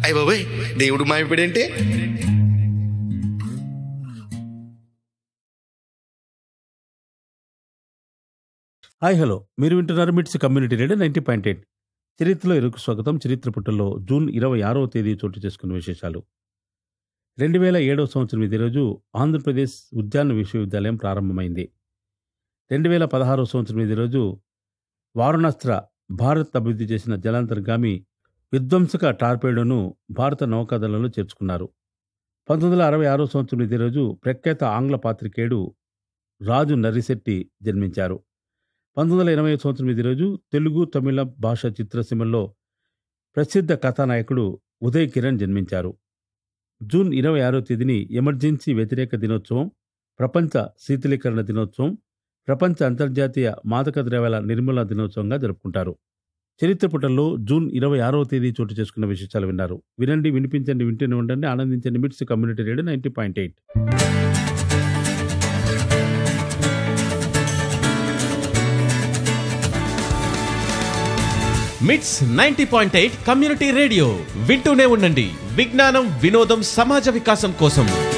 అయ్య బాబాయ్ దేవుడు మాయపడేంటి హాయ్ హలో మీరు వింటున్నారు MITS community radio ninety point eight చరిత్రలో ఇరుకు స్వాగతం చరిత్ర పుట్టల్లో జూన్ ఇరవై ఆరవ తేదీ చోటు చేసుకున్న విశేషాలు రెండు వేల ఏడవ సంవత్సరం ఇదే రోజు ఆంధ్రప్రదేశ్ ఉద్యాన విశ్వవిద్యాలయం ప్రారంభమైంది రెండు వేల పదహారవ సంవత్సరం ఇదే రోజు వారణాస్త్ర భారత్ అభివృద్ధి చేసిన జలాంతర్గామి విధ్వంసక టార్పేడోను భారత నౌకాదళంలో చేర్చుకున్నారు పంతొమ్మిది వందల అరవై ఆరో సంవత్సరం ఇదే రోజు ప్రఖ్యాత ఆంగ్ల పాత్రికేయుడు రాజు నర్రిశెట్టి జన్మించారు పంతొమ్మిది వందల ఎనభై సంవత్సరం ఇదే రోజు తెలుగు తమిళ భాష చిత్రసీమల్లో ప్రసిద్ధ కథానాయకుడు ఉదయ్ కిరణ్ జన్మించారు జూన్ ఇరవై ఆరో తేదీని ఎమర్జెన్సీ వ్యతిరేక దినోత్సవం ప్రపంచ శీతలీకరణ దినోత్సవం ప్రపంచ అంతర్జాతీయ మాదక ద్రవ్యాల నిర్మూలన దినోత్సవంగా జరుపుకుంటారు చరిత్ర పుటల్లో జూన్ ఇరవై ఆరవ తేదీ చోటు చేసుకున్న విశేషాలు విన్నారు వినండి వినిపించండి వింటూనే ఉండండి ఆనందించండి MITS community radio ninety point eight MITS ninety point eight community radio వింటూనే ఉండండి విజ్ఞానం వినోదం సమాజ వికాసం కోసం